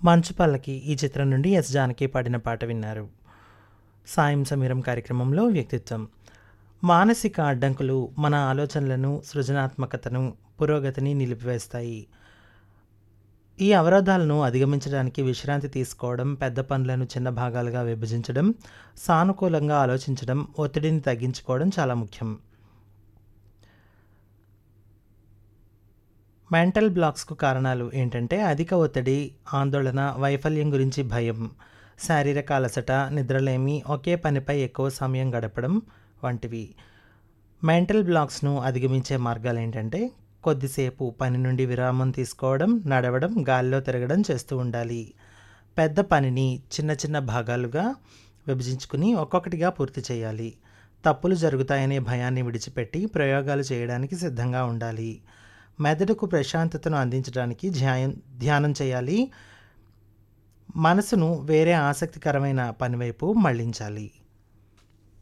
మంచు పల్లకి ఈ చిత్రం నుండి ఎస్ జానకి పాడిన పాట విన్నారు సాయం సమీరం కార్యక్రమంలో వ్యక్తిత్వం మానసిక అడ్డంకులు మన ఆలోచనలను సృజనాత్మకతను పురోగతిని నిలిపివేస్తాయి ఈ అవరోధాలను అధిగమించడానికి విశ్రాంతి తీసుకోవడం పెద్ద పనులను చిన్న భాగాలుగా విభజించడం సానుకూలంగా ఆలోచించడం ఒత్తిడిని తగ్గించుకోవడం చాలా ముఖ్యం మెంటల్ బ్లాక్స్కు కారణాలు ఏంటంటే అధిక ఒత్తిడి ఆందోళన వైఫల్యం గురించి భయం శారీరక అలసట నిద్రలేమి ఒకే పనిపై ఎక్కువ సమయం గడపడం వంటివి మెంటల్ బ్లాక్స్ను అధిగమించే మార్గాలు ఏంటంటే కొద్దిసేపు పని నుండి విరామం తీసుకోవడం నడవడం గాలిలో తిరగడం చేస్తూ ఉండాలి పెద్ద పనిని చిన్న చిన్న భాగాలుగా విభజించుకుని ఒక్కొక్కటిగా పూర్తి చేయాలి తప్పులు జరుగుతాయనే భయాన్ని విడిచిపెట్టి ప్రయోగాలు చేయడానికి సిద్ధంగా ఉండాలి మెదడుకు ప్రశాంతతను అందించడానికి ధ్యాయం ధ్యానం చేయాలి మనసును వేరే ఆసక్తికరమైన పనివైపు మళ్లించాలి